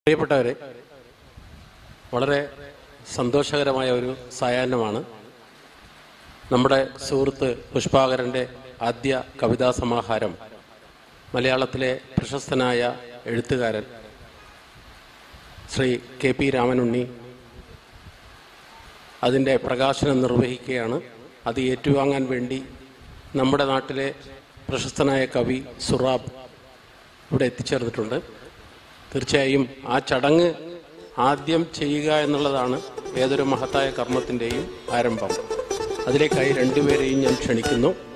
പ്രിയപ്പെട്ടവരെ വളരെ സന്തോഷകരമായ ഒരു സായാഹ്നമാണ് നമ്മുടെ സുഹൃത്ത് പുഷ്പാകരൻ്റെ ആദ്യ കവിതാ സമാഹാരം മലയാളത്തിലെ പ്രശസ്തനായ എഴുത്തുകാരൻ ശ്രീ കെ പി രാമനുണ്ണി അതിൻ്റെ പ്രകാശനം നിർവഹിക്കുകയാണ് അത് ഏറ്റുവാങ്ങാൻ വേണ്ടി നമ്മുടെ നാട്ടിലെ പ്രശസ്തനായ കവി സുറാബ് ഇവിടെ എത്തിച്ചേർന്നിട്ടുണ്ട് തീർച്ചയായും ആ ചടങ്ങ് ആദ്യം ചെയ്യുക എന്നുള്ളതാണ് ഏതൊരു മഹത്തായ കർമ്മത്തിൻ്റെയും ആരംഭം അതിലേക്കായി രണ്ടുപേരെയും ഞാൻ ക്ഷണിക്കുന്നു